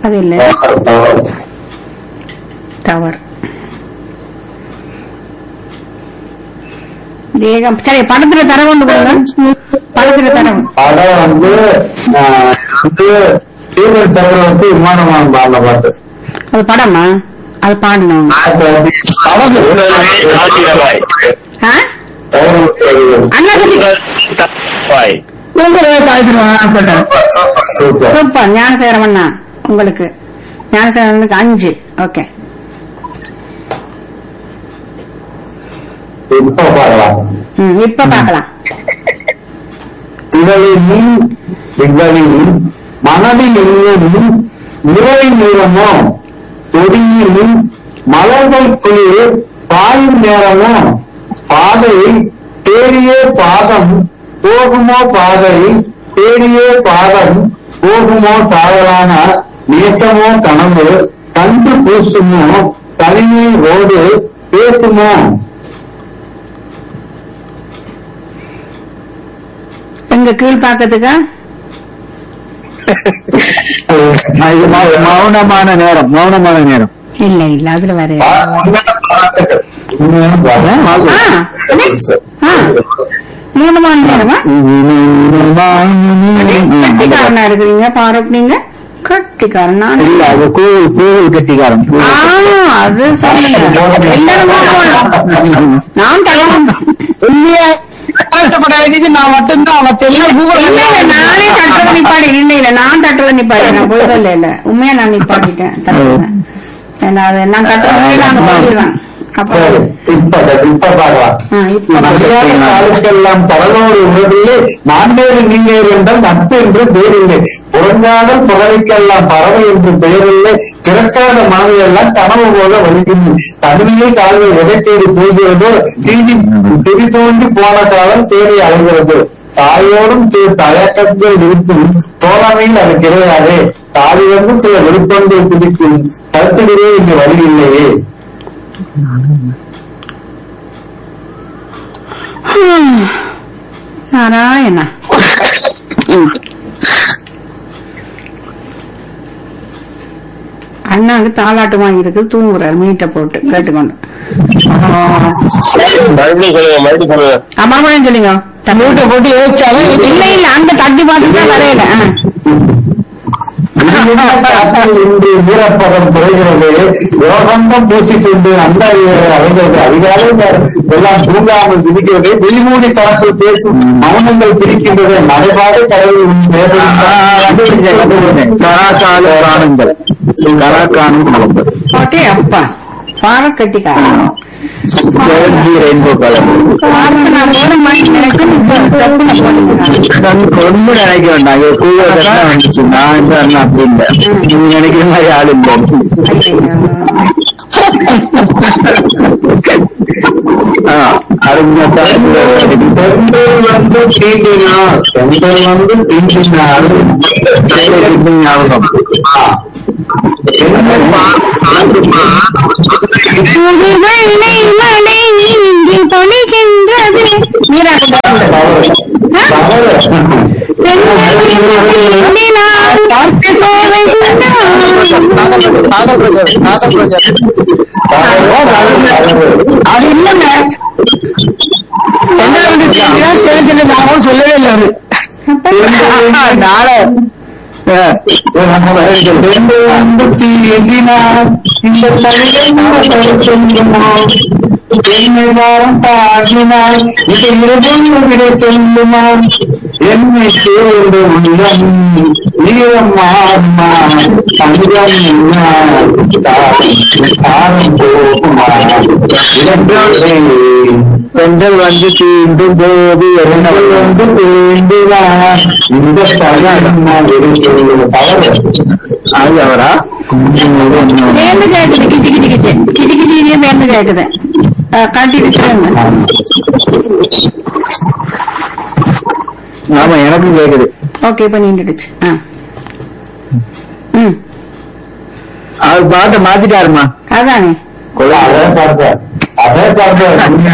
அது இல்ல தவறு, தவறு. டவர் வேகம் சரி படத்துல தர கொண்டு போங்க படத்துல தரவு படம் வந்து ஆஹ், வந்து ஸ்ரீமன் சக்கரவர்த்தி விமானமான் பாடின பாட்டு அது படமா அது பாடணும் ஆயிரத்தி தொள்ளாயிரத்தி ராஜிரபாய் ஆ? அண்ணா சொல்லி பாய் சூப்பர் சூப்பர் ஞானசேகரமண்ணா உங்களுக்கு ஞானசேகரனுக்கு அஞ்சு ஓகே இப்ப பாடலாம் ம் இப்ப பார்க்கலாம் திகழின் திகழின் மனதில் எங்கும் நிறை நீளமோ கொடியின் மலர்கள் குளிர் பாயும் நேரமோ பாதை தேடியே பாதம் போகுமோ பாதை தேடியே பாதம் போகுமோ தாழலான நேசமோ கனவு கண்டு பூசுமோ தனிமை ரோடு பேசுமோ எங்க கீழ்பாக்கத்துக்கா இது மௌ- மௌனமான நேரம் மௌனமான நேரம் இல்ல இல்ல அதுல வர ஆ, ஆ, மூணு மணி நேரமா கட்டிக்காரனா இருக்கிறீங்க பாரூக் நீங்க கட்டிக்காரன் நான் இல்ல அது கூழ் கூழ் கட்டிக்காரன் ஆ, அது சொல்லுங்க எல்லாரும் போகணும். நான் தரணும் உண்மையா கஷ்டப்பட வேண்டியது நான் மட்டும்தான் அவன் தெரியல இல்ல, இல்ல, நானே தட்டுறத நிப்பாடி இல்ல இல்ல நான் தட்டுறத நிப்பாடி நான் போய் சொல்ல இல்ல உண்மையா நான் நிப்பாட்டிட்டேன் தட்டுறத. ஏன்னா, அது நான் தட்டுறதே நான் போயிடுவேன் அப்ப சரி, இப்ப இப்ப பார்க்கலாம் ஆ, இப்ப மரியாதை காலத்தெல்லாம் பரலோடு உறவிலே நான்கேறு நீங்கேறு என்றால் நட்பு என்று பேரில்லை புறங்காதல் புகழைக்கெல்லாம் பறவை என்று பெயரில்லை பிறக்காத மனதையெல்லாம் கனவு போல வலிக்கும் தனிமையை கால்கள் எதை தேடி போகிறதோ தீதி திரி தோண்டி போன காலம் தேடி அழைகிறது தாயோடும் சில தயக்கங்கள் இருக்கும் தோழமையில் அது கிடையாது தாய் வந்து சில விருப்பங்கள் குதிக்கும் கருத்துகிறே இங்கு வழி இல்லையே நாராயணா அண்ணாவுக்கு தாலாட்டு வாங்கியிருக்கு தூங்குறாரு மீட்டை போட்டு கேட்டுக்கொண்டு மறுபடியும் சொல்லுங்க மறுபடியும் சொல்லுங்க அம்மாவும் சொல்லுங்க மூட்டை போட்டு யோசிச்சாலும் இல்ல இல்ல அந்த தட்டி பார்த்து தான் வரையில இன்று வீரப்பதம் குறைகிறது யோகந்தம் பூசிக்கொண்டு அந்த அறிந்தது அதிகாலை எல்லாம் தூங்காமல் விதிக்கிறது வெளிமூடி தரப்பில் பேசும் மௌனங்கள் பிரிக்கின்றது நடைபாடு கடவுள் கலாச்சார காணுங்கள் கலாக்காணும் குழம்பு ஓகே அப்பா பார கட்டிக்காரன் ஜெயந்தி ரெயின்போ கலர் நான் போன மாதிரி எனக்கு தப்புன போடுங்க ரொம்ப நினைக்க வேண்டாம் இது கூடுதல் வந்துச்சு நான் இந்த அண்ணா அப்படி இல்லை நீங்க நினைக்கிற மாதிரி ஆள் இல்லை செந்தல் வந்து தீண்டினார் செந்தல் வந்து தீண்டினார் ஞாபகம் புது வெள்ளை மழை இங்கே பொழிகின்றது மீராக்கு பாருங்க. பெண்களின் பார்த்து சோலை அது இல்லங்க என்ன சேர்ந்து நானும் சொல்லவே இல்லை அவரு நாளை வந்து தீண்டினார் இந்த தலையை சொல்லுமா என்னை வாரம் பாடினார் இது இருபது விட சொல்லுமா என்னை சேர்ந்த உள்ளம் நீரம்மா தங்கம் சாரம் போகுமா பெண்கள் வந்து தீண்டும் போது எண்ணங்கள் வந்து தீண்டுவா இந்த தகவல் சொல்லுங்க தவறு அது அவரா வேந்து கேக்குது கிச்சு கிச்சு கிச்சு கிச்சு கிச்சியே வேந்து கேக்குது கட்டி வச்சுருங்க ஆமா எனக்கும் கேக்குது ஓகே இப்ப நின்றுடுச்சு ஆ ம் அவர் பாட்டை மாத்திட்டாருமா அதானே அதே பாட்டு அதே பாட்டு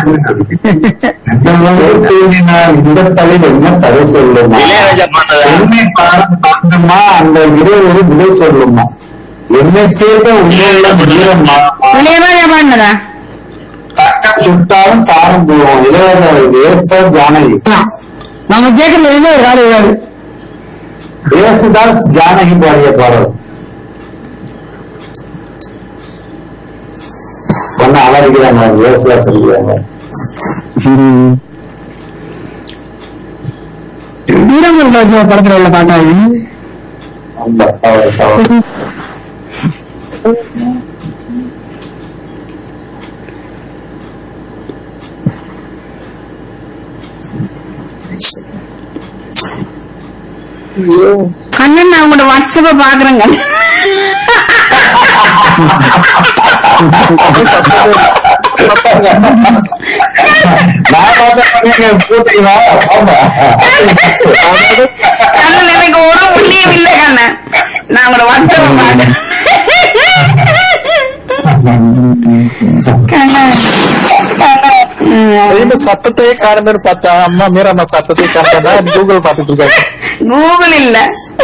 இந்த தலையில் என்ன தடை சொல்லுமா இளையராஜா பண்ணதா என்னை பாடம் பார்க்குமா அந்த இருவரும் விடை சொல்லுமா என்னை சேர்ந்த உண்மையுள்ள வீரம் வெளியவா பாடினதா தக்கம் சுட்டாலும் சாரம் போவோம் இளையராஜா ஏஸ்தர் ஜானகி நம்ம கேட்கறது எதுவுமே ஒரு ஆளு இருக்காது ஏசுதாஸ் ஜானகி பாடிய பாடல் ஒன்னு அலறிக்கிறாங்க ஏசுதாஸ் இருக்கிறாங்க வீரமல் ராஜா படத்துல உள்ள பாட்டாது அந்த தவறு தவறு கண்ணன் நான் உங்களோட வாட்ஸ்அப்ப பாக்குறேங்க நான் பார்த்தா நீங்க போட்டீங்களா ஆமா கண்ணன் எனக்கு ஒரு புள்ளியும் இல்ல கண்ணன் நான் உங்களோட வாட்ஸ்அப்ப பாக்குறேன் கண்ணன் இந்த சத்தத்தையே காணுமேனு பார்த்தா அம்மா மீராமா சத்தத்தையே காணுமா கூகுள் பாத்துட்டு இருக்காங்க கூகுள் இல்ல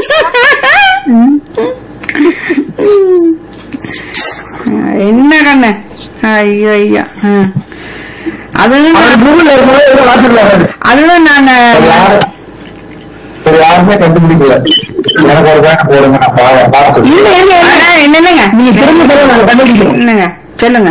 என்ன கண்ணு ஐயோ ஐயா ம். அதுதான் கூகுள்ல இருக்கும்போது வாட்ஸ்அப்ல வராது அதுதான் நாங்க சரி, யாரு- சரி, யாருமே கண்டுபிடிக்கல எனக்கு ஒரு வேலை போடுங்க நான் பா- பார்த்து இல்ல இல்ல இல்ல என்னங்க நீங்க திரும்ப சொல்லுங்க நாங்க கண்டுபிடிக்கிறோம் இல்லங்க சொல்லுங்க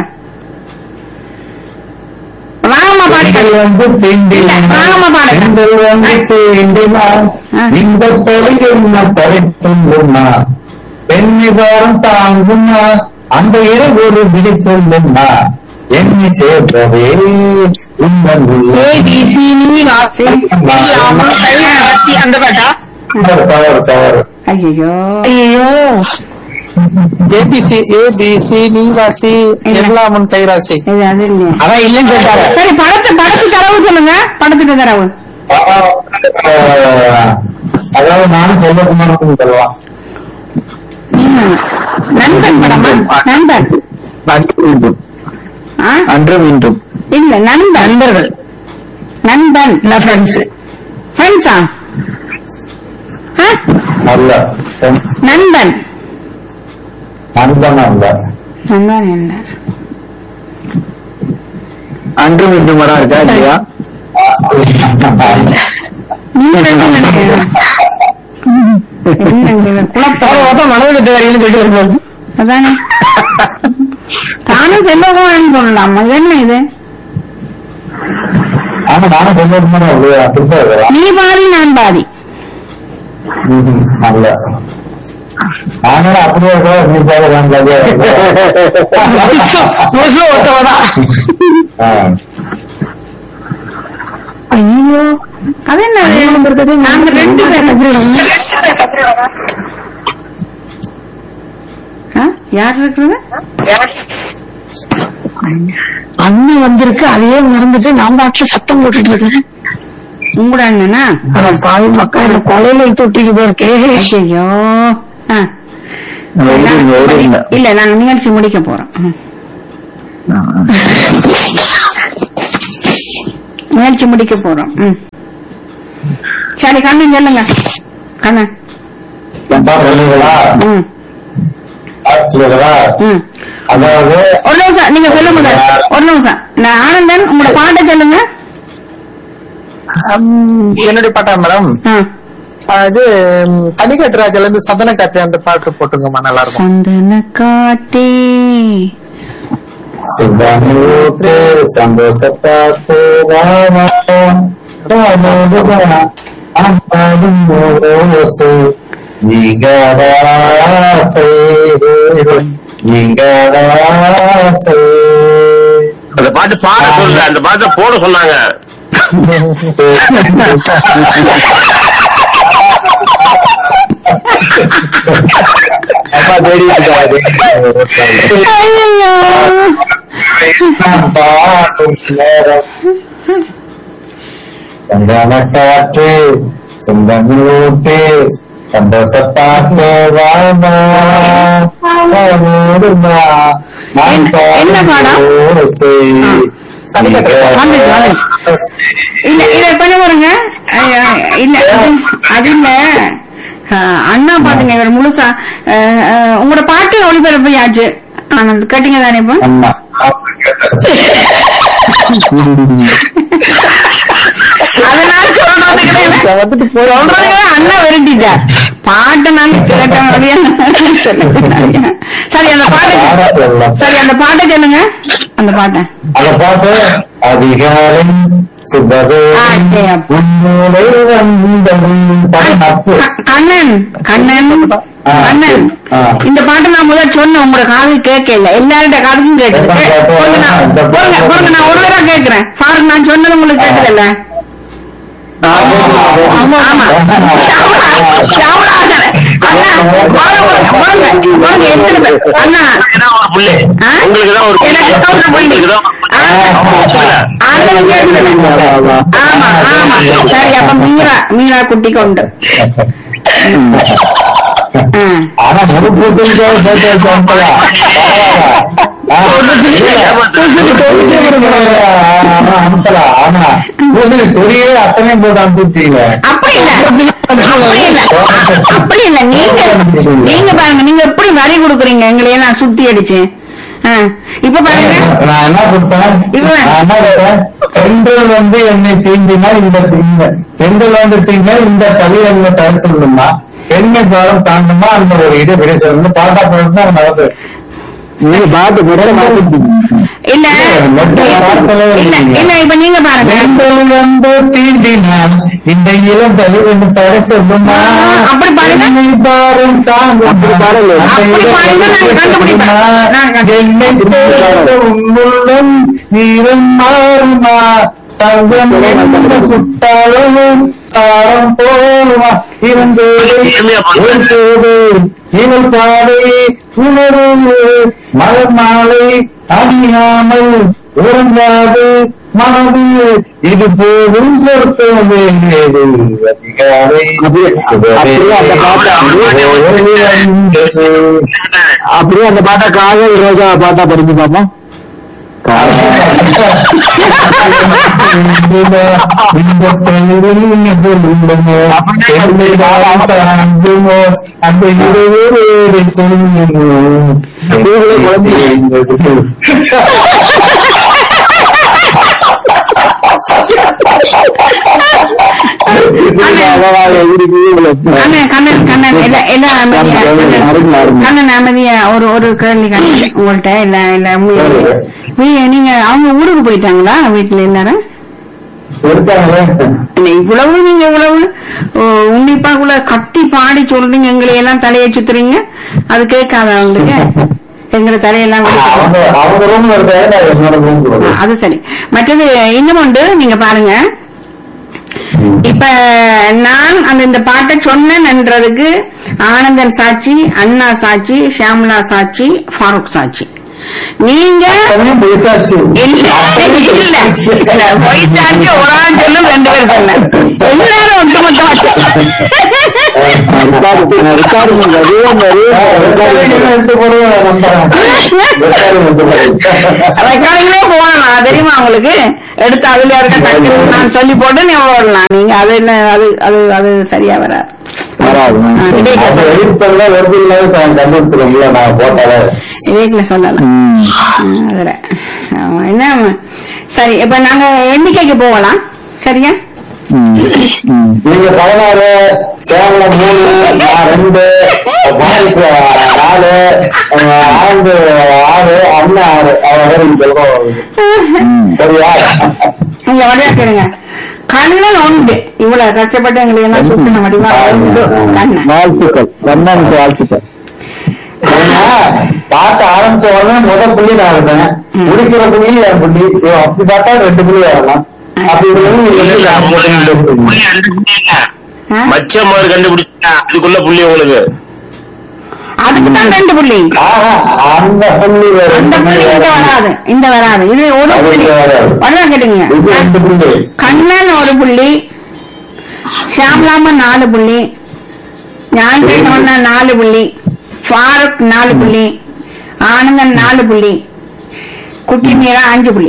வாங்கம்மா பாடுங்க பெண்கள் வந்து தீண்டினான். வாங்கம்மா பாடுங்க பெண்கள் வந்து தீண்டினான். ஆ. இந்த தொலை என்ன படைத்துள்ளுமா பெண்ணிதாரம் தாங்குமா அந்த இரவு ஒரு விடை சொல்லுமா என்னை சேர்ந்தவே உங்கள் அந்த பாட்டா தவறு தவறு தவறு ஐயோ ஐயோ ஏபிசி ஏபிசி நீவாசி எல்லாம் உன் கைராசி இது அது இல்லையா அதான் இல்லைன்னு சொல்லிட்டாரு சரி படத்து படத்து தரவு சொல்லுங்க படத்துக்கு தரவு ஆஹ், அதாவது நானும் செல்வகுமாருக்கும் சொல்லலாம் ம். நண்பன் படமா நண்பன் அன்று மீண்டும் ஆ? அன்று மீண்டும் இல்ல நண்பன் நண்பர்கள் நண்பன் இல்ல ஃப்ரெண்ட்ஸ் ஃப்ரெண்ட்ஸா அல்ல நண்பன் நண்பன் அல்ல நண்பன் இல்ல அன்று மீண்டும் படம் இருக்கா இல்லையா நீங்க என்ன நினைக்கிறீங்க? என்னங்க இது? குழப்பம் மனது கட்டுவாரின்னு சொல்லிட்டு வரும்போது அதானே தானும் செல்வகுமாரன் சொல்லலாம் அது என்ன இது ஆமா நானும் செல்வகுமார் அப்படியா திரும்ப இருக்கிறேன் நீ பாதி நான் பாதி அல்ல நானும் அப்படியே இருக்கிறேன், நீ மோஸ்ட்லி ஒருத்தவதான் பாருங்க ஐயோ அது என்ன நாங்க ரெண்டு பேரும் ஆ? யார் இருக்கிறது அண்ணன் வந்திருக்கு அதையே மறந்துட்டு நான் பாட்டுல சத்தம் போட்டுட்டு இருக்கேன் உங்களோட அண்ணனா அவன் பாவி மக்கா என்ன கொலையில தொட்டிக்கு போயிருக்கே ஐயோ ஆ. ஓடுங்க, ஓடுங்க. இல்ல நாங்க நிகழ்ச்சி முடிக்க போறோம் ம். நிகழ்ச்சி முடிக்க போறோம் ம். சரி கண்ணன் சொல்லுங்க கண்ணன் சொல்லுங்களா ம் சொல்லுங்களா ம் அதாவது ஒரு நிமிஷம் நீங்க சொல்ல முதல் ஒரு நிமிஷம் நான் ஆனந்தன் உங்களோட பாட்டை சொல்லுங்க என்னுடைய பாட்டா மேடம் ஆ. இது தனிக்கட்டுராஜில இருந்து சந்தன காற்று அந்த பாட்டு போட்டுங்கம்மா நல்லா இருக்கும் சந்தன காட்டே சிவனூற்று சந்தோஷத்தாத்து அம்பாடும் ஓசை நீங்கடாசை நீங்கடாசை அந்த பாட்டு பாட சொல்ல அந்த பாட்டை போட சொன்னாங்க அம்மா தேடி ஐயோ பாடும் நேரம் சந்தன காற்று செந்தமிழூட்டு சந்தோஷத்தாத்து வாமா ஓடுமா நான் என்ன பாடம்? ஓசை வந்துச்சு, இல்ல இத பண்ண பாருங்க ஐயா, இல்ல அது- அது இல்ல ஆ, அண்ணா பாட்டுங்க இவர் முழுசா ஆ, ஆ, உங்களோட பாட்டு ஒளிபரப்பையாச்சு ஆனந்த் கேட்டீங்க தானே இப்போ ஆமா அதனால சொல்றதுக்கு வந்துட்டு போய் சொல்றதுக்கு அண்ணா விரட்டிட்டார் பாட்டு நான் கேட்ட மாதிரியே சரி அந்த பாட்டை சரி அந்த பாட்டை சொல்லுங்க அந்த பாட்டை அந்த பாட்டு அதிகாலை சுபதே ஆ, சரி. உன்னோடே வந்தது படம் அப்பு. க- கண்ணன் கண்ணன் ஆ, கண்ணன் ஆ. இந்த பாட்டு நான் முதல் சொன்னேன் உங்களோட காது கேட்கல எல்லாருடைய காதுக்கும் கேட்குது இந்த பாட்டு, பொறுங்க நான் இந்த பாட்டு. பொறுங்க, பொறுங்க, நான் ஒரு தடவை கேட்கிறேன் பாருங்க நான் சொன்னது உங்களுக்கு கேட்குதுல்ல ஆமா ஷாவலா அண்ணா அண்ணா பொறுங்க, பொறுங்க, பொறுங்க, எத்தனை பேர்? அண்ணா ஒரு புள்ளி ஆ? உங்களுக்கு தான் ஒரு புள்ளி எனக்கு தான் ஒரு புள்ளி. உங்களுக்கு தான் ஆ, ஆண்களும் கேட்குது. ஆமா ஆமா சரி அப்ப மீரா மீரா குட்டி கொண்டு ஆ. ஆனா ஒரு பூசணிக்காக சேர்த்து வச்சாங்களா? ஆ, ஆமா, அனுப்பலாம். ஆமா. பூசணி கொடியே அத்தனை போட்டு அனுப்பிட்டீங்க அப்படி இல்ல அப்படி இல்ல அப்படி இல்ல நீங்க நீங்க பாருங்க நீங்க எப்படி வரி கொடுக்குறீங்க எங்களையே நான் சுத்தி அடிச்சு ஆ, இப்ப பாருங்க நான் என்ன கொடுத்தேன் இவன். நான் என்ன கொடுத்தேன் பெண்கள் வந்து என்னை தீண்டினா இந்த இந்த பெண்கள் வந்து தீண்டினா இந்த தலை என்ன தலை சொல்லணுமா பெண்மை பாடம் தாண்டுமா அந்த ஒரு இது விடை சொல்லணும் பாட்டா போட்டு தான் நடந்து நீங்க பாட்டு கூட இல்ல இல்ல இல்ல இப்ப நீங்க பாருங்க பெண்கள் வந்து தீண்டினால் இந்த இளம் தலை என்று தலை சொல்லுமா அப்படி பாருங்க. பெண்மை பாரம் தாங்கும் அப்படி பாடல அப்படி பாருங்க, நான் கண்டுபிடிப்பேன். நான் கண்டுபிடிப்பேன். உள்ளம் நீரம் மாறுமா தங்கம் என்ற சுட்டாலும் தாரம் போமா இருந்தோடு ஒருத்தோடு இவள் பாதை உணர்வு மலர் மாலை அணியாமல் உறங்காது மனது இது போதும் சொர்க்கம் அதிகாலை அப்படியே அந்த பாட்டை காதல் ரோஜா பாட்டா படிச்சு பார்ப்போம் இந்த அந்த இருவரோடு கண்ணன் கண்ணன் கண்ணன் இல்ல இல்ல அமைதியா கண்ணன், கண்ணன் அமைதியா ஒரு ஒரு கேள்வி கண்ணன் உங்கள்ட்ட இல்ல இல்ல உங்க- நீ- நீங்க அவங்க ஊருக்கு போயிட்டாங்களா வீட்டுல எல்லாரும் இருக்காங்களே இல்ல, இவ்வளவு நீங்க இவ்வளவு ஓ, உன்னிப்பாக்குள்ள கட்டி பாடி சொல்றீங்க எங்களை எல்லாம் தலையை சுத்துறீங்க அது கேட்காத அவங்களுக்கு எங்களை தலையெல்லாம் அவங்க வெடிக்க- அவங்க ரூம்ல இருக்காங்க என்னோட ரூம் ஆ, அது சரி மற்றது இன்னும் உண்டு நீங்க பாருங்க இப்ப நான் அந்த இந்த பாட்டை சொன்னேன்றதுக்கு ஆனந்தன் சாட்சி அண்ணா சாட்சி ஷியாமலா சாட்சி ஃபாரூக் சாட்சி நீங்க பேசாச்சு இல்ல இல்ல இல்ல பொய் சாட்சி ஒரு ஆள் சொல்லும் ரெண்டு பேர் சொன்ன எல்லாரும் ஒட்டுமொத்தமா எடுத்து போடுவேன் ரெக்கார்டிங்லே போடலாம் தெரியுமா உங்களுக்கு எடுத்து அதுல இருக்க டக்குனு நான் சொல்லி போட்டு நீ ஓடலாம் நீங்க அது என்ன அது அது அது சரியா வராது ஆ, விவேக்ல சொல்லலாம். எடிட்ல வருது இல்லாத கண்டுபிடிச்சிருக்கோம்ல நான் போட்டாலே விவேக்ல சொல்லலாம் ஆ, அதுல ஆமா, என்ன சரி இப்ப நாங்க எண்ணிக்கைக்கு போகலாம் சரியா நீங்க பதினாறு கேரளம் மூணு நான் ரெண்டு பாதிப்பு நாலு அஹ் ஆண்டு ஆறு அண்ணன் ஆறு அவன் சொல்லுவோம் சரியா நீங்க வழியா கேளுங்க கண்ணன் உண்டு இவ்வளவு கஷ்டப்பட்டு எங்களுக்கு எல்லாம் சுத்தின வடிவா உண்டு கண்ணன் வாழ்த்துக்கள் கண்ணனுக்கு வாழ்த்துக்கள் பார்க்க ஆரம்பிச்ச உடனே முதல் புள்ளி நான் இருந்தேன் முடிக்கிற புள்ளி என் புள்ளி ஐயோ, அப்படி பார்த்தா ரெண்டு புள்ளி வரலாம் அப்படி இருந்தாலும் நீங்க எப்படி நான் போட்டு புள்ளி ரெண்டு புள்ளிங்க. ஆ? மச்சமாறு கண்டுபிடிச்சா அதுக்குள்ள புள்ளி உங்களுக்கு அதுக்கு தான் ரெண்டு புள்ளி ஆஹா, அந்த புள்ளி வேற அந்த இந்த புள்ளி புள்ளி இங்க வேற. வராது இந்த வராது இது ஒரு அது புள்ளி இங்க வராது. வடா கேட்டுங்க இது ரெண்டு புள்ளி கண்ணன் ஒரு புள்ளி ஷியாம்லாம நாலு புள்ளி ஞாயிற்றுக்கிழமை நாலு புள்ளி ஃபாரூக் நாலு புள்ளி ஆனந்தன் நாலு புள்ளி குட்டி மீரா அஞ்சு புள்ளி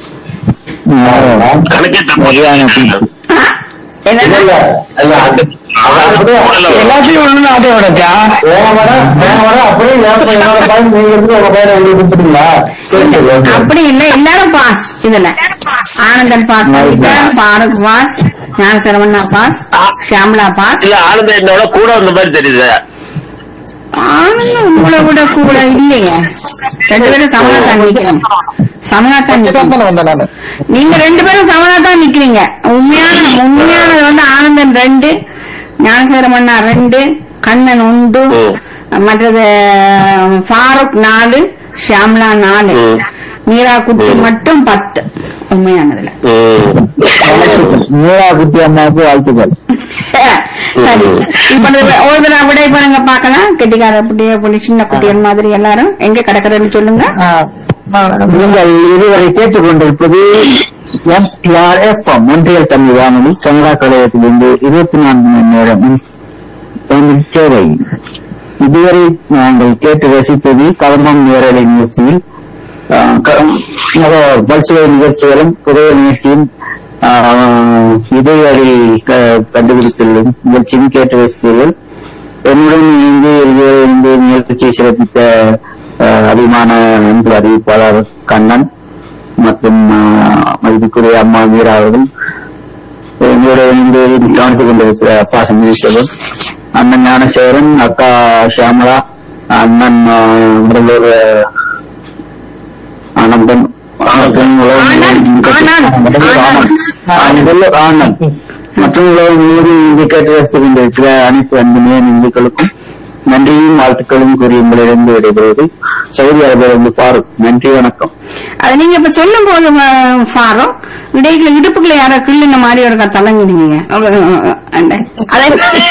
கணக்கே தப்பு ஆ? இல்ல, என்னன்னா இல்ல, இல்ல, அந்த எல்லாத்தையும் ஒண்ணு அதே விடச்சா அப்படியே என்னோட பையன் நீங்க இருந்து உங்க பையனை உங்களுக்கு கொடுத்துட்டீங்களா சரி சரி okay. அப்படி இல்ல எல்லாரும் பாஸ் இதுல ஆனந்தன் பாஸ் பண்ணிட்டார் Bharat pass Gnanasaravana pass Shyamala pass இல்ல ஆனந்த என்னோட கூட வந்த மாதிரி தெரியுது ஆனந்தம் உங்களை விட கூட இல்லையே ரெண்டு பேரும் சமனா தான் நிக்கிறீங்க சமனா தான் நிக்கிறீங்க தானே வந்தேன் நானு நீங்க ரெண்டு பேரும் சமனா தான் நிக்கிறீங்க உண்மையான உண்மையானது வந்து ஆனந்தன் ரெண்டு ஞானசேரமண்ணா ரெண்டு கண்ணன் உண்டு ம். மற்றது ஃபாரூக் நாலு ஷியாம்லா நாலு ம். மீரா குட்டி ம். மட்டும் பத்து உண்மையானதுல ம். மீரா குட்டி அம்மாவுக்கு வாழ்த்துக்கள் சரி இப்ப இந்த ஒரு தடவை விடை பாருங்க பாக்கலாம் கெட்டிக்கார குட்டிய புள்ளி சின்ன குட்டியல் மாதிரி எல்லாரும் எங்க கிடக்குறதுன்னு சொல்லுங்க ஆ, நான் நீங்கள் இதுவரை கேட்டுக்கொண்டிருப்பது எம்டிஆர்எஃப்எம் ஒன்றியல் தமிழ் வானொலி கனடா கழகத்திலிருந்து இருபத்தி நான்கு மணி நேரம் தமிழ் சேவை இதுவரை நாங்கள் கேட்டு ரசித்தது கவர்மம் நேரலை நிகழ்ச்சியில் ஆஹ், க- அஹ், பல்சுவை நிகழ்ச்சிகளும் புதிய நிகழ்ச்சியும் ஆஹ், இதயடி க- கண்டுபிடித்தல் நிகழ்ச்சியும் கேட்டு ரசித்தீர்கள் என்னுடன் இணைந்து இருந்து நிகழ்ச்சியை சிறப்பித்த ஆஹ், அபிமான அன்பு அறிவிப்பாளர் கண்ணன் மற்றும் ஆஹ், மதிப்புக்குரிய அம்மா மீரா அவர்கள் என்னோட இணைந்து கவனித்துக் கொண்டிருக்கிற அப்பா சந்திரிசேகர் அண்ணன் ஞானசேகரன் அக்கா ஷியாமலா அண்ணன் ஆஹ், முதல்வர் ஆனந்தன் ஆனந்தன் ஆனந்த், ஆனந்த், ஆனந்த். ஆஹ், முதல்வர் ஆனந்த் மற்றும் உலகம் முழுவதும் இங்கு கேட்டு ரசித்துக் கொண்டிருக்கிற அனைத்து அன்புமே இந்துக்களுக்கும் நன்றியும் வாழ்த்துக்களும் கூறி உங்களிடந்து விடைபெறுவது சவுதி அரேபியிலிருந்து பாருக் நன்றி வணக்கம் அது நீங்க இப்ப சொல்லும் போது அஹ், ஃபாரூக் இடையில இடுப்புக்குள்ள யாரோ கிள்ளுன மாதிரி ஒரு தலங்குனீங்க அந்த அதே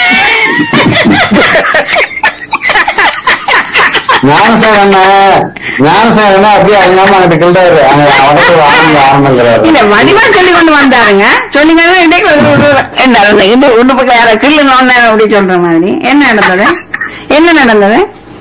ஞானசேகரன் ஞானசேகரன் அப்படியே அங்கமா கிட்ட கிள்றாரு அவனுக்கு ஆனந்த ஆனந்தங்கிறாரு இல்ல வடிவா சொல்லி கொண்டு வந்தாருங்க சொல்லிங்க இடையில ஒரு- ஒரு- என்ன நடந்தது? இது உடுப்புக்குள்ள யாரோ கிள்ளுனோன்னு அப்படி சொல்ற மாதிரி என்ன நடந்தது என்ன நடந்தது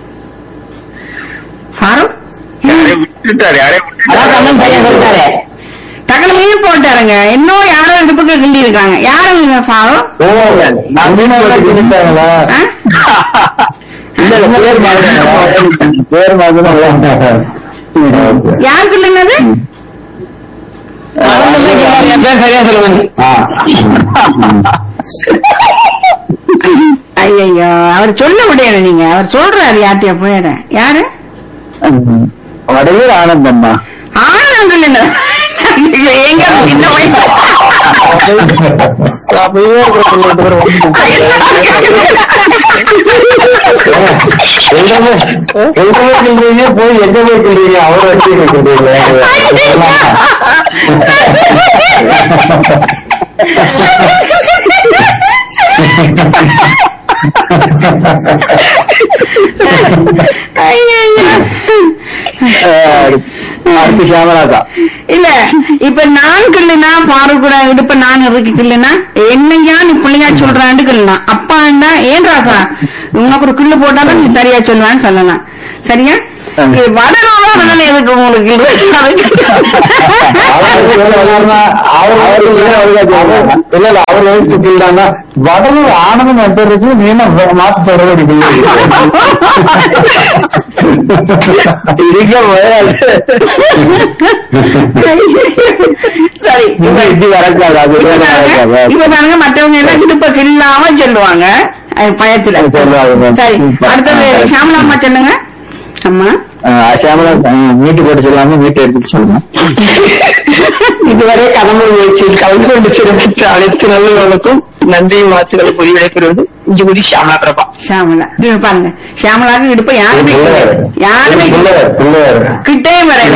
ஃபாரூக் யாரையும் விட்டுட்டாரு யாரையும் அதான் கண்ணன் பையன் சொல்லிட்டாரு தகவலையும் போட்டாருங்க இன்னும் யாரோ இடுப்புக்கு கிண்டி இருக்காங்க யாரும் ஃபாரூக் ஓ நான் மீனவர்கள் கிழித்தாங்களா ஆ? இல்ல இல்ல பேர் மாதிரி பேர் மாதிரி யார் கிள்ளுனது சரியா சொல்லுங்க ஐயோ அவர் சொல்ல முடியாது நீங்க அவர் சொல்றாரு யார்கிட்டயா போயிட யாரு வடையூர் ஆனந்தம்மா ஆனந்தம் இல்ல எங்க சின்ன வயசு அப்படியே இருக்கிற பிள்ளை இந்த பேர் எங்க போய் கிள்றீங்க போய் எங்க போய் கிள்றீங்க அவர் வச்சு அடுத்து சியாமலாக்கா இல்ல இப்ப நான் கிள்ளுனா பாருக்கூட இடுப்ப நான் இருக்கு கிள்ளுனா என்னையா நீ பிள்ளையா சொல்றான்னு கிள்ளுனா அப்பா என்ன ஏன் ராசா உனக்கு ஒரு கிள்ளு போட்டாலும் நீ சரியா சொல்லுவான்னு சொல்லலாம் சரியா இது வடநாள வடல எதுக்கு உங்களுக்கு இது? இல்ல இல்ல அவர் எழுத்து சொல்றாங்க வடலூர் ஆனந்தம் நட்டுறதுக்கு நீ என்ன மாத்து சொல்றது சரி இப்ப இப்படி வரக்கூடாது அது இப்ப வேலை பாருங்க, நடக்காது. இப்ப பாருங்க மத்தவங்க எல்லாம் இடுப்ப கில்லாம சொல்லுவாங்க அது பயத்துல சொல்றாங்க. சரி அடுத்தது ஷாமலா அம்மா சொல்லுங்க அம்மா அசாமலா மீட்டு போட்டு சொல்லாம மீட்டு எடுத்துட்டு சொல்லுங்க இதுவரை கடமை முயற்சியில் கலந்து கொண்டு சிறப்பித்த அனைத்து நல்லவர்களுக்கும் நன்றியும் வாழ்த்துக்களை புரிய விடைபெறுவது இஞ்சி குடி ஷியாமலா பிரபா ஷாமலா இது பாருங்க ஷாமலாக்கு இடுப்ப யாருமே பிள்ளையார். யாருமே பிள்ளையார், பிள்ளையார். கிட்டே வரையில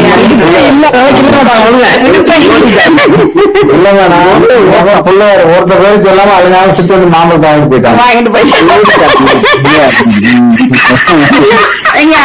இல்ல வேணாம் பிள்ளையார் ஒருத்தர் பேர் சொல்லாம அதனால சுத்தி வந்து மாம்பழத்தை வாங்கிட்டு போயிட்டாங்க வாங்கிட்டு போய் எங்க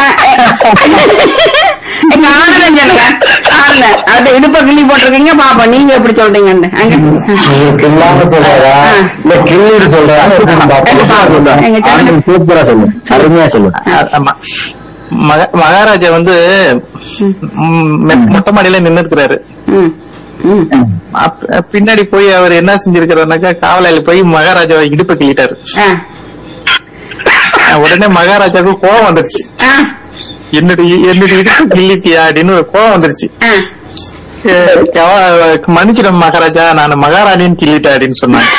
எங்க ஆனந்தம் சொல்லுங்க ஆனந்தம் அது இடுப்ப கிள்ளி போட்டிருக்கீங்க பாப்போம் நீங்க எப்படி சொல்றீங்கன்னு அங்க கில்லாம சொல்றா இல்ல கிள்ளிட்டு சொல்றா எங்க சொல்லுங்க. சூப்பரா சொல்லு அருமையா சொல்லு ஆமா மக- மகாராஜா வந்து ம், மெ- மொட்டை மாடியில நின்னு இருக்கிறாரு ம் ம். அப்ப- பின்னாடி போய் அவர் என்ன செஞ்சிருக்கிறாருனாக்கா காவலாளி போய் மகாராஜாவை இடுப்பை கிள்ளிட்டாரு ஆ, உடனே மகாராஜாவுக்கு கோவம் வந்துருச்சு ஆ, என்னுடைய என்னுடைய இடுப்பு கிள்ளிட்டியா அப்படின்னு ஒரு கோவம் வந்துருச்சு ஆ. அஹ் கவ- மன்னிச்சிடும் மகாராஜா நான் மகாராணின்னு கிள்ளிட்டேன் அப்படின்னு சொன்னாங்க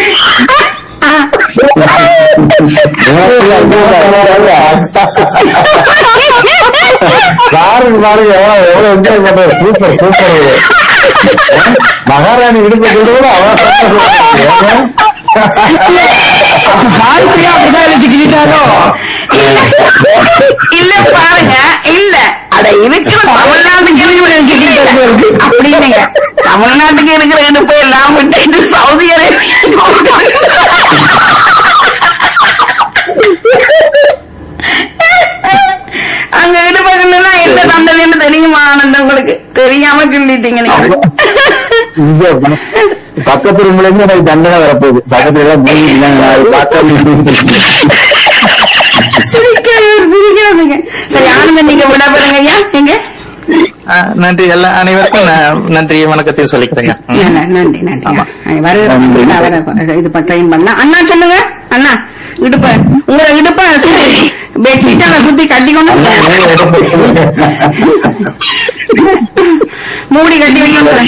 பாருங்க பாருங்க எவ்வளவு எவ்வளவு என்ஜாய் பண்றாரு சூப்பர் சூப்பர் மகாராணி விடுப்பு கூட அவ்வளவு வாழ்க்கையா அப்படிதான் எழுதி கிழிட்டாரோ இல்ல பாருங்க இல்ல அட இருக்கிற தமிழ்நாட்டுக்கு இருக்கிற அப்படின்னுங்க தமிழ்நாட்டுக்கு இருக்கிற இடுப்பு எல்லாம் விட்டு சவுதி அங்க இடுப்பகல்லாம் எந்த தந்ததுன்னு தெரியுமா ஆனந்தம் உங்களுக்கு தெரியாம கிள்ளிட்டீங்க நீங்க இங்க பக்கத்து ரூம்ல இருந்து எனக்கு தண்டனை வரப்போகுது பக்கத்துல எல்லாம் மூடி இருந்தாங்க. அது பார்க்காம சிரிக்காதீங்க, சிரிக்காதீங்க. சரி ஆனந்தம் நீங்க விடப்படுங்க ஐயா நீங்க அஹ் நன்றி எல்லா அனைவருக்கும் நான் நன்றி வணக்கத்தை சொல்லிக்கிறேங்க ம். ந- நன்றி நன்றி வர வர இது ட்ரெயின் பண்ணலாம் அண்ணா சொல்லுங்க அண்ணா இடுப்ப உங்க இடுப்ப பெட்ஷீட் சுத்தி கட்டி கொண்டு மூடி கட்டி வைக்க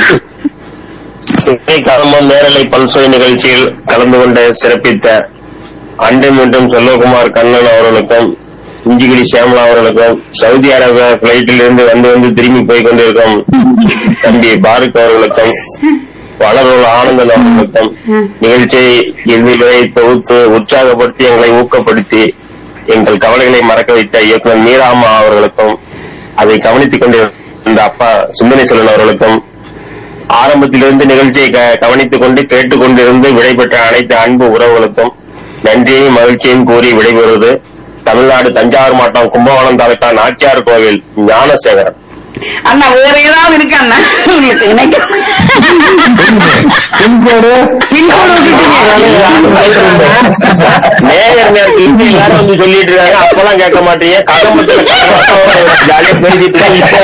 கலம்பம் நேரலை பல்சுவை நிகழ்ச்சியில் கலந்து கொண்டு சிறப்பித்த அண்டை மீண்டும் செல்வகுமார் கண்ணன் அவர்களுக்கும் இஞ்சிகிரி சியாமலா அவர்களுக்கும் சவுதி அரேபியா பிளைட்டில் இருந்து வந்து வந்து திரும்பி போய் கொண்டிருக்கும் தம்பி பாருக் அவர்களுக்கும் வளருள்ள ஆனந்தன் அவர்களுக்கும் நிகழ்ச்சியை இறுதிவரை தொகுத்து உற்சாகப்படுத்தி எங்களை ஊக்கப்படுத்தி எங்கள் கவலைகளை மறக்க வைத்த இயக்குனர் மீராமா அவர்களுக்கும் அதை கவனித்துக் கொண்டிருந்த அப்பா சிந்தனை செல்வன் அவர்களுக்கும் ஆரம்பத்திலிருந்து நிகழ்ச்சியை க- கவனித்துக் கொண்டு கேட்டுக்கொண்டிருந்து விடைபெற்ற அனைத்து அன்பு உறவுகளுக்கும் நன்றியையும் மகிழ்ச்சியையும் கூறி விடைபெறுவது தமிழ்நாடு தஞ்சாவூர் மாவட்டம் கும்பகோணம் தாலுகா நாச்சியார் கோவில் ஞானசேகரன் அண்ணா வேற ஏதாவது இருக்கு அண்ணா உங்களுக்கு நினைக்க பின்கோடு பின்கோடு நேயர் நேரத்தில் இப்ப எல்லாரும் வந்து சொல்லிட்டு இருக்காங்க அப்பெல்லாம் கேட்க மாட்டீங்க கதம்பத்துல ஜாலியா பேசிட்டு இருக்கீங்க.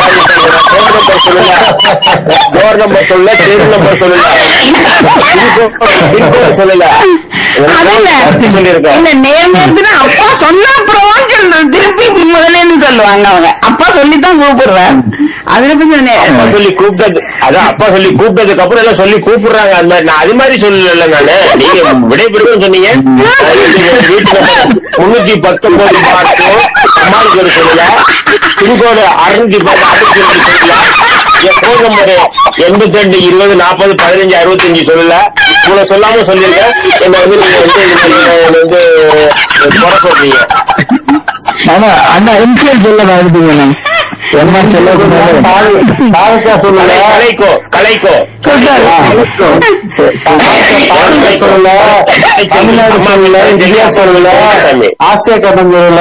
இப்போ டோர் நம்பர் சொல்லுங்க டோர் நம்பர் சொல்ல தெரு நம்பர் சொல்லுங்க பின்கோடு சொல்லல அதுல சொல்லியிருக்கேன் இல்ல நேர் நேரத்துல அப்பா சொன்ன அப்புறம் சொல்லணும். திருப்பி முதலேன்னு சொல்லுவாங்க அவங்க அப்பா சொல்லித்தான் கூப்பிடுவேன் அதுல கொஞ்சம் நே- அப்பா சொல்லி கூப்பிட்டது அதான் அப்பா சொல்லி கூப்பிட்டதுக்கு அப்புறம் எல்லாம் சொல்லி கூப்பிடுறாங்க அந்த மாதிரி நான் அது மாதிரி சொல்லல நானு நீங்க விடைபெறுன்னு சொன்னீங்க வீட்டுல முன்னூத்தி பத்தொன்பது பாட்டும் அம்மாளுக்கு ஒரு சொல்லல பின்கோடு அறுநூத்தி பத்து அதுக்கு ஒரு சொல்லல என் போன் நம்பர் எண்பத்தி ரெண்டு இருபது நாற்பது பதினஞ்சு அறுபத்தஞ்சு சொல்லல இவ்வளவு சொல்லாம சொல்லிருக்கேன் என்ன வந்து நீங்க வந்து இதுல வந்து குறை சொல்றீங்க ஆனா அண்ணா இன்சியல் சொல்ல மறந்துட்டீங்க என்ன சொல்ல தாலுக்கா சொல்லல கலைக்கோ கலைக்கோ சொல்லல தமிழ்நாடு சொல்லல இந்தியா சொல்லல ஆசிய கண்டம் சொல்லல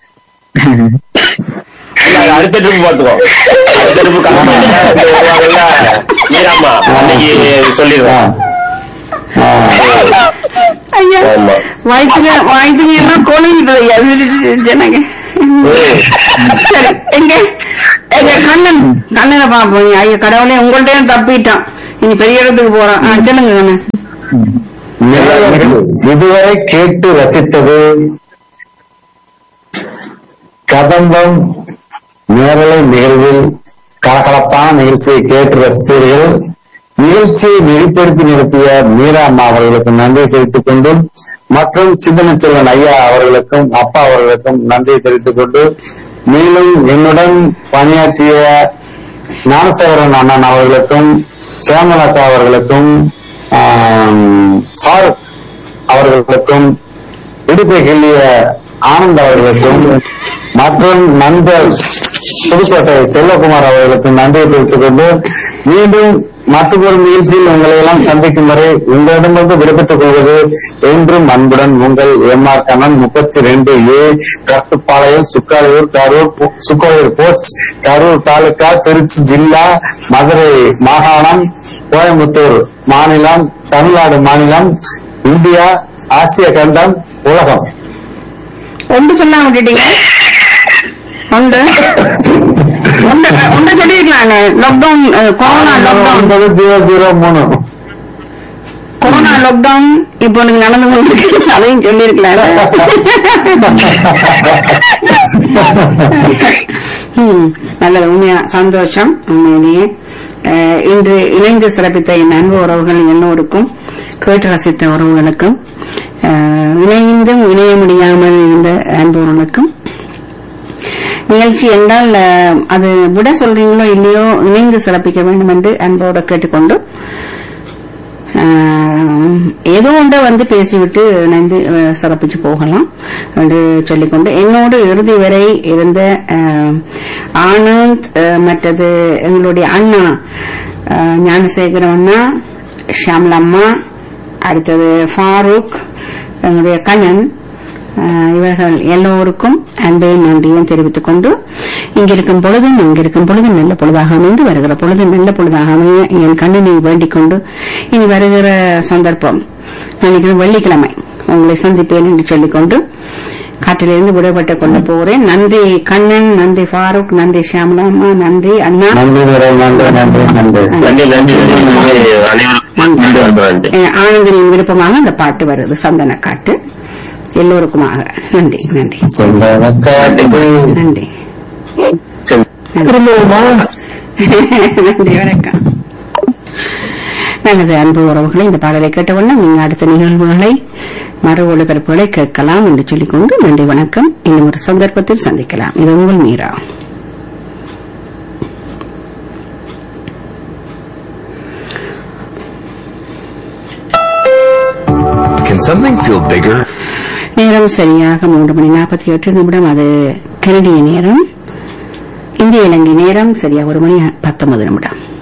இல்ல, அடுத்த ட்ரிப் பாத்துக்கோ அடுத்த ட்ரிப் வருவாங்கல்ல மீராமா அன்னைக்கு சொல்லிடுறேன் ஐயா ஆமா. வயிற்றுல வயிற்றுல எல்லாம் கொலையுது ஐயா அது ஜனங்க சரி எங்க எங்க கண்ணன் கண்ணனை பாப்போம் ஐயா கடவுளே உங்கள்ட்ட தப்பிட்டான் நீங்க பெரிய இடத்துக்கு போறான் ஆ, சொல்லுங்க கண்ணன் இதுவரை கேட்டு ரசித்தது கதம்பம் நேரலை நிகழ்வில் கலகலப்பான நிகழ்ச்சியை கேட்டு ரசித்தீர்கள் நிகழ்ச்சியை நெறிப்படுத்தி நிறுத்திய மீரா அம்மா அவர்களுக்கு நன்றி தெரிவித்துக் கொண்டும் மற்றும் சிந்தனை செல்வன் ஐயா அவர்களுக்கும் அப்பா அவர்களுக்கும் நன்றி தெரிவித்துக் கொண்டு மேலும் என்னுடன் பணியாற்றிய ஞானசேகரன் அண்ணன் அவர்களுக்கும் சியாமலதா அவர்களுக்கும் ஆம், ஃபாரூக் அவர்களுக்கும் இடுப்பை கிள்ளிய ஆனந்த் அவர்களுக்கும் மற்றும் நண்பர் புதுக்கோட்டை செல்வகுமார் அவர்களுக்கும் நன்றியை தெரிவித்துக் கொண்டு மீண்டும் மற்றொரு நிகழ்ச்சியில் உங்களை எல்லாம் சந்திக்கும் வரை உங்களிடமிருந்து விடைபெற்றுக் கொள்வது என்றும் அன்புடன் உங்கள் எம் ஆர் கண்ணன் முப்பத்தி ரெண்டு ஏ கட்டுப்பாளையம் சுக்காலியூர் கரூர் பு- சுக்காலியூர் போஸ்ட் கரூர் தாலுகா திருச்சி ஜில்லா மதுரை மாகாணம் கோயம்புத்தூர் மாநிலம் தமிழ்நாடு மாநிலம் இந்தியா ஆசிய கண்டம் உலகம் ஒன்று சொல்லாம விட்டுட்டீங்க ஒன்று ஒன்று ஒன்று சொல்லியிருக்கலாம் லாக்டவுன் கொரோனா லாக்டவுன் ஒன்பது ஜீரோ ஜீரோ மூணு கொரோனா லாக்டவுன் இப்போ எனக்கு நடந்து கொண்டிருக்கு அதையும் சொல்லியிருக்கலாம் ம், நல்லது உண்மையா சந்தோஷம் உண்மையிலேயே அஹ், இன்று இணைந்து சிறப்பித்த என் அன்பு உறவுகள் எல்லோருக்கும் கேட்டு ரசித்த உறவுகளுக்கும் அஹ், இணைந்தும் இணைய முடியாமல் இருந்த அன்பு உறவுகளுக்கும் நிகழ்ச்சி என்றால் அஹ், அது விட சொல்றீங்களோ இல்லையோ இணைந்து சிறப்பிக்க வேண்டும் என்று அன்போடு கேட்டுக்கொண்டு ஆஹ், ஏதோ ஒன்றை வந்து பேசிவிட்டு இணைந்து அஹ், சிறப்பிச்சு போகலாம் என்று சொல்லிக்கொண்டு என்னோடு இறுதி வரை இருந்த ஆஹ், ஆனந்த் ஆஹ், மற்றது எங்களுடைய அண்ணா ஆஹ், ஞானசேகரம் அண்ணா ஷாம்லம்மா அடுத்தது ஃபாரூக் எங்களுடைய கண்ணன் ஆஹ், இவர்கள் எல்லோருக்கும் அன்பையும் நன்றியும் தெரிவித்துக் கொண்டு இங்கிருக்கும் பொழுதும் அங்கிருக்கும் பொழுதும் நல்ல பொழுதாக அமைந்து வருகிற பொழுது நல்ல பொழுதாக அமைய என் கண்ணனை வேண்டிக் கொண்டு இனி வருகிற சந்தர்ப்பம் நினைக்கிறேன் வெள்ளிக்கிழமை உங்களை சந்திப்பேன் என்று சொல்லிக்கொண்டு காட்டிலிருந்து விடுபட்டுக் கொண்டு போகிறேன் நன்றி கண்ணன் நன்றி ஃபாரூக் நன்றி ஷியாமலாமா நன்றி அண்ணா நன்றி நிறை நன்றி நன்றி நன்றி நன்றி நன்றி நன்றி அனைவருக்கும் நன்றி நன்றி அஹ், ஆனந்தனின் விருப்பமாக அந்த பாட்டு வருது சந்தன காட்டு எல்லோருக்குமாக நன்றி நன்றி சொந்தன காட்டுக்கு நன்றி சரி. திரும்பவுமா நன்றி வணக்கம் நல்லது அன்பு உறவுகளை இந்த பாடலை கேட்டவுடன் நீங்கள் அடுத்த நிகழ்வுகளை மறு ஒளிபரப்புகளை கேட்கலாம் என்று சொல்லிக்கொண்டு நன்றி வணக்கம் இன்னும் ஒரு சந்தர்ப்பத்தில் சந்திக்கலாம் இது உங்கள் Meera Can something feel bigger? நேரம் சரியாக மூன்று மணி நாற்பத்தி எட்டு நிமிடம் அது கனடிய நேரம் இந்திய இலங்கை நேரம் சரியாக ஒரு மணி பத்தொன்பது நிமிடம்